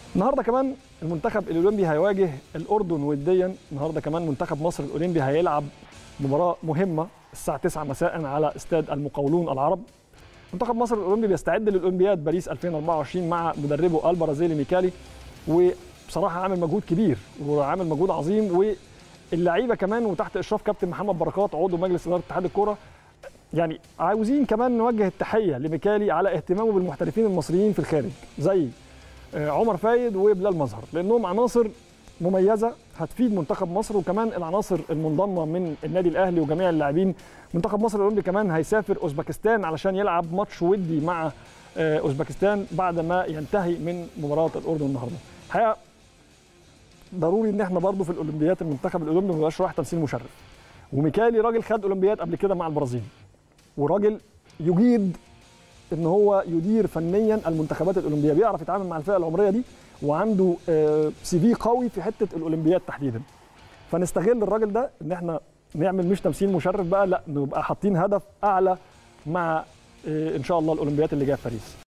النهارده كمان المنتخب الاولمبي هيواجه الاردن وديا النهارده كمان منتخب مصر الاولمبي هيلعب مباراه مهمه الساعه 9 مساء على استاد المقاولون العرب منتخب مصر الاولمبي بيستعد للاولمبياد باريس 2024 مع مدربه البرازيلي ميكالي وبصراحه عامل مجهود كبير وعامل مجهود عظيم واللعيبه كمان وتحت اشراف كابتن محمد بركات عضو مجلس اداره اتحاد الكوره يعني عاوزين كمان نوجه التحيه لميكالي على اهتمامه بالمحترفين المصريين في الخارج زي عمر فايد وبلال مظهر لانهم عناصر مميزه هتفيد منتخب مصر وكمان العناصر المنضمه من النادي الاهلي وجميع اللاعبين منتخب مصر الاولمبي كمان هيسافر اوزبكستان علشان يلعب ماتش ودي مع اوزبكستان بعد ما ينتهي من مباراه الاردن النهارده الحقيقه ضروري ان احنا برضو في الاولمبيات المنتخب الاولمبي ما يبقاش رايح تمثيل مشرف وميكالي راجل خد اولمبياد قبل كده مع البرازيل وراجل يجيد ان هو يدير فنيا المنتخبات الاولمبيه بيعرف يتعامل مع الفئه العمريه دي وعنده سي في قوي في حته الاولمبياد تحديدا فنستغل الراجل ده ان احنا نعمل مش تمثيل مشرف بقى لا نبقى حاطين هدف اعلى مع ان شاء الله الاولمبيات اللي جايه في باريس